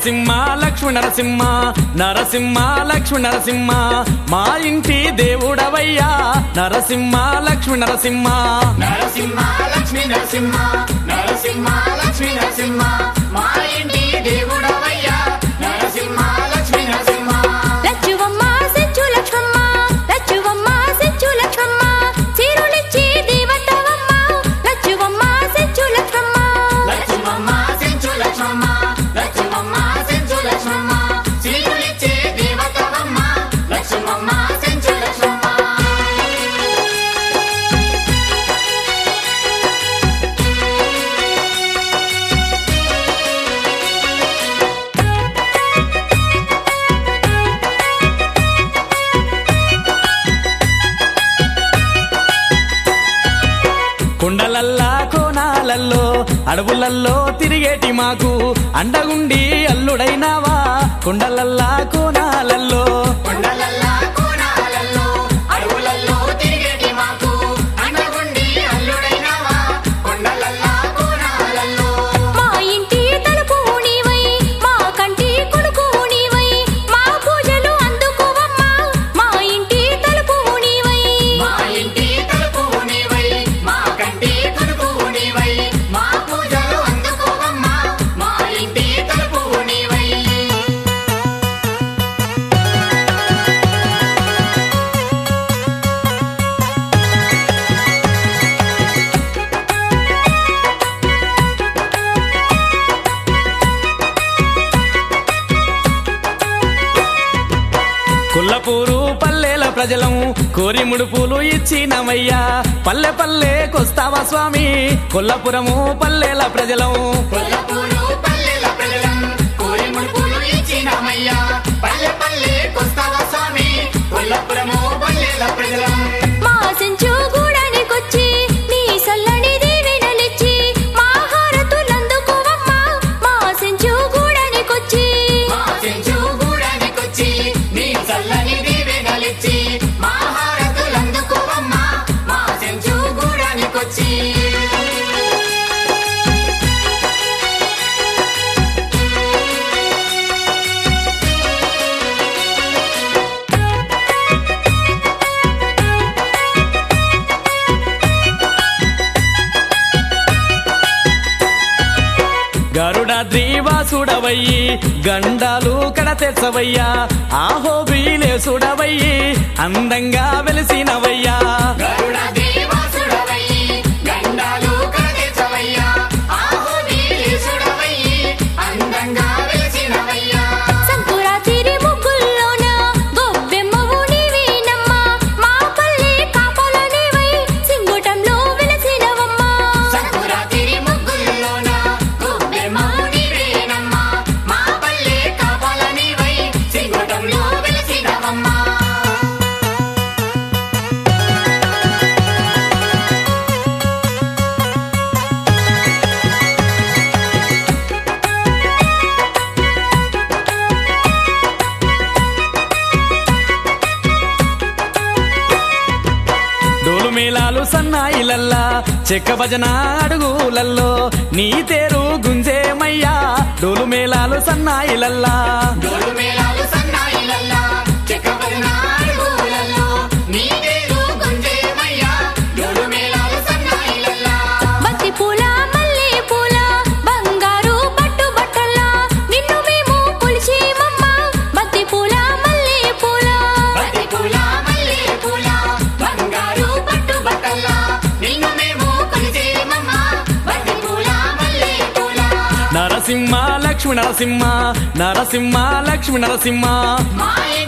నరసింహ లక్ష్మి నరసింహ నరసింహ లక్ష్మి నరసింహ మా ఇంటి దేవుడవయ్యా నరసింహ లక్ష్మి నరసింహ నరసింహ లక్ష్మి నరసింహ నరసింహ లక్ష్మి నరసింహ మా ఇంటి దేవుడవయ్యా నరసింహ లక్ష్మి నరసింహ లచ్చువమ్మ సెంచు లక్ష్మమ్మ లచ్చువమ్మ సెంచు లక్ష్మమ్మ చీరులిచ్చి దేవతవమ్మ లచ్చువమ్మ సెంచు లక్ష్మమ్మ లక్ష్మమ్మ సెంచు లక్ష్మమ్మ లక్ష్మమ్మ సెంచు లక్ష్మమ్మ చీరులిచ్చే దేవతవమ్మ లక్ష్మమ్మ సెంచు లక్ష్మమ్మ కుండలల్లా కోనాలల్లో అడవులల్లో తిరిగేటి మాకు అండగుండి అల్లుడైనావా కుండలల్లా కోనాలల్లో కొండలల్లా కోణాలల్లో అడవులల్లో తిరిగేటి మాకు అండగుండి అల్లుడైనావా కొండలల్లా కోణాలల్లో మా ఇంటి తలుపు నీవై మా కంటి కొడుకు నీవై మా పూజలు అందుకోవమ్మ మా ఇంటి తలుపు నీవై మా ఇంటి తలుపు నీవై మా కంటి కడుపు నీవై మా పూజలు అందుకోవమ్మా మా ఇంటి తలుపు నీవై కుల్లపూరు పల్లెల ప్రజలం కోరి ముడుపులు ఇచ్చినమయ్యా పల్లె పల్లెకొస్తావా స్వామి కొల్లపురము పల్లెల ప్రజలం కొల్లపూరు పల్లెల ప్రజలం కోరి ముడుపులు ఇచ్చినామయ్యా పల్లె పల్లె కొస్తావా స్వామి కొల్లపురము పల్లెల ప్రజలం మా సెంచు గూడానికొచ్చి నీ సల్లని దీవెనలిచ్చి మా హారతులందుకోవమ్మ మా సెంచు గూడానికొచ్చి మా చెంచు గూడానికొచ్చి నీ చల్లని దీవెనలిచ్చి మా హారతులందుకోవమ్మా మా చెంచు గూడానికొచ్చి గరుడాద్రీవాసుడవయ్యి గండాలు కడతెచ్చవయ్యా ఆహోబీలేసుడవయ్యి అందంగా వెలిసినవయ్యా గరుడ దేవాసుడవయ్యి గండాలు కడతెచ్చవయ్యా ఆహోబీలేశుడవయ్యి అందంగా వెలిసినవయ్యా సంకురాతిరి ముగ్గుల్లోన గొబ్బెమ్మవు నీవేనమ్మ మా పల్లె కాపల నీవై సింగుటంలో వెలసినవమ్మ సంకురాతిరి ముగ్గుల్లోన గొబ్బెమ్మవు నీవేనమ్మా మా పల్లె కాపాల నీవై సింగుటంలో వెలిసినవమ్మా డోలు మేళాలు సన్నాయిలల్లా చెక్క భజన అడుగులల్లో నీ తేరు గుంజేమయ్యా డోలు మేళాలు సన్నాయిలల్లా డోలు మేళాలు సన్నాయిలల్లా చెక్కబడిన అడుగులల్లో నీ పేరు గుంజేమయ్యా డోలు మేళాలు సన్నాయిలల్లా బంతి పూల మల్లె పూల బంగారు పట్టు బట్టల నిన్ను మేము కొలిచేమమ్మ బంతి పూల మల్లె పూల బంతి పూల మల్లె పూల బంగారు పట్టు బట్టల్లా నిన్ను మేము కొలిచేమమ్మా బంతి పూల మల్లె పూల నరసింహ లక్ష్మి నరసింహ నరసింహ లక్ష్మి నరసింహ మా ఇంటి